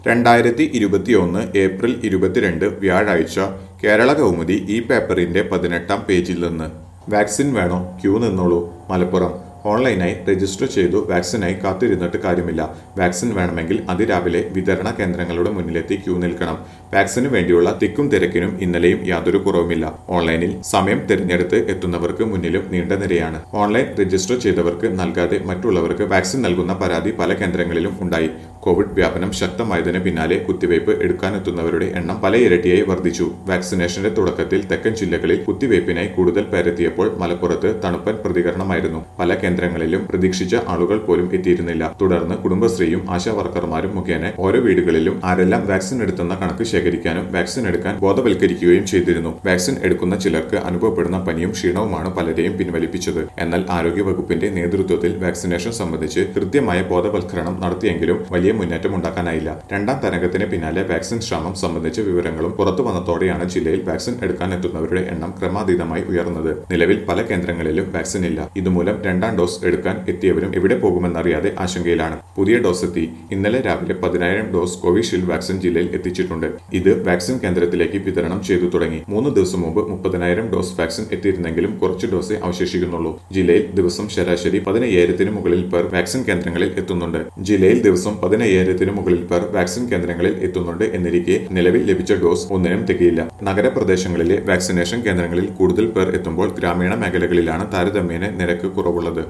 രണ്ടായിരത്തി ഇരുപത്തിയൊന്ന് ഏപ്രിൽ ഇരുപത്തിരണ്ട് വ്യാഴാഴ്ച കേരള കൗമുദി ഈ പേപ്പറിന്റെ പതിനെട്ടാം പേജിൽ നിന്ന് വാക്സിൻ വേണോ ക്യൂ നിന്നോളൂ മലപ്പുറം ഓൺലൈനായി രജിസ്റ്റർ ചെയ്തു വാക്സിനായി കാത്തിരുന്നിട്ട് കാര്യമില്ല വാക്സിൻ വേണമെങ്കിൽ അതിരാവിലെ വിതരണ കേന്ദ്രങ്ങളുടെ മുന്നിലെത്തി ക്യൂ നിൽക്കണം വാക്സിന് വേണ്ടിയുള്ള തിക്കും തിരക്കിനും ഇന്നലെയും യാതൊരു കുറവുമില്ല ഓൺലൈനിൽ സമയം തിരഞ്ഞെടുത്ത് എത്തുന്നവർക്ക് മുന്നിലും നീണ്ട നിരയാണ് ഓൺലൈൻ രജിസ്റ്റർ ചെയ്തവർക്ക് നൽകാതെ മറ്റുള്ളവർക്ക് വാക്സിൻ നൽകുന്ന പരാതി പല കേന്ദ്രങ്ങളിലും ഉണ്ടായി കോവിഡ് വ്യാപനം ശക്തമായതിന് പിന്നാലെ കുത്തിവയ്പ് എടുക്കാനെത്തുന്നവരുടെ എണ്ണം പല ഇരട്ടിയായി വർദ്ധിച്ചു വാക്സിനേഷന്റെ തുടക്കത്തിൽ തെക്കൻ ജില്ലകളിൽ കുത്തിവയ്പ്പിനായി കൂടുതൽ പേരെത്തിയപ്പോൾ മലപ്പുറത്ത് തണുപ്പൻ പ്രതികരണമായിരുന്നു പല കേന്ദ്രങ്ങളിലും പ്രതീക്ഷിച്ച ആളുകൾ പോലും എത്തിയിരുന്നില്ല തുടർന്ന് കുടുംബശ്രീയും ആശാ വർക്കർമാരും മുഖേന ഓരോ വീടുകളിലും ആരെല്ലാം വാക്സിൻ എടുത്തെന്ന കണക്ക് ശേഖരിക്കാനും വാക്സിൻ എടുക്കാൻ ബോധവൽക്കരിക്കുകയും ചെയ്തിരുന്നു വാക്സിൻ എടുക്കുന്ന ചിലർക്ക് അനുഭവപ്പെടുന്ന പനിയും ക്ഷീണവുമാണ് പലരെയും പിൻവലിപ്പിച്ചത് എന്നാൽ ആരോഗ്യ വകുപ്പിന്റെ നേതൃത്വത്തിൽ വാക്സിനേഷൻ സംബന്ധിച്ച് കൃത്യമായ ബോധവൽക്കരണം നടത്തിയെങ്കിലും വലിയ മുന്നേറ്റം ഉണ്ടാക്കാനായില്ല രണ്ടാം തരംഗത്തിന് പിന്നാലെ വാക്സിൻ ക്ഷാമം സംബന്ധിച്ച വിവരങ്ങളും പുറത്തു വന്നതോടെയാണ് ജില്ലയിൽ വാക്സിൻ എടുക്കാൻ എത്തുന്നവരുടെ എണ്ണം ക്രമാതീതമായി ഉയർന്നത് നിലവിൽ പല കേന്ദ്രങ്ങളിലും വാക്സിൻ ഇല്ല ഇതുമൂലം രണ്ടാം ഡോസ് എടുക്കാൻ എത്തിയവരും എവിടെ പോകുമെന്നറിയാതെ ആശങ്കയിലാണ് പുതിയ ഡോസ് എത്തി ഇന്നലെ രാവിലെ പതിനായിരം ഡോസ് കോവിഷീൽഡ് വാക്സിൻ ജില്ലയിൽ എത്തിച്ചിട്ടുണ്ട് ഇത് വാക്സിൻ കേന്ദ്രത്തിലേക്ക് വിതരണം ചെയ്തു തുടങ്ങി മൂന്ന് ദിവസം മുമ്പ് മുപ്പതിനായിരം ഡോസ് വാക്സിൻ എത്തിയിരുന്നെങ്കിലും കുറച്ച് ഡോസേ അവശേഷിക്കുന്നുള്ളൂ ജില്ലയിൽ ദിവസം ശരാശരി പതിനയ്യായിരത്തിന് മുകളിൽ പേർ വാക്സിൻ കേന്ദ്രങ്ങളിൽ എത്തുന്നുണ്ട് ജില്ലയിൽ ദിവസം പതിനയ്യായിരത്തിന് മുകളിൽ പേർ വാക്സിൻ കേന്ദ്രങ്ങളിൽ എത്തുന്നുണ്ട് എന്നിരിക്കെ നിലവിൽ ലഭിച്ച ഡോസ് ഒന്നിനും തികയില്ല നഗരപ്രദേശങ്ങളിലെ വാക്സിനേഷൻ കേന്ദ്രങ്ങളിൽ കൂടുതൽ പേർ എത്തുമ്പോൾ ഗ്രാമീണ മേഖലകളിലാണ് താരതമ്യേന നിരക്ക് കുറവുള്ളത്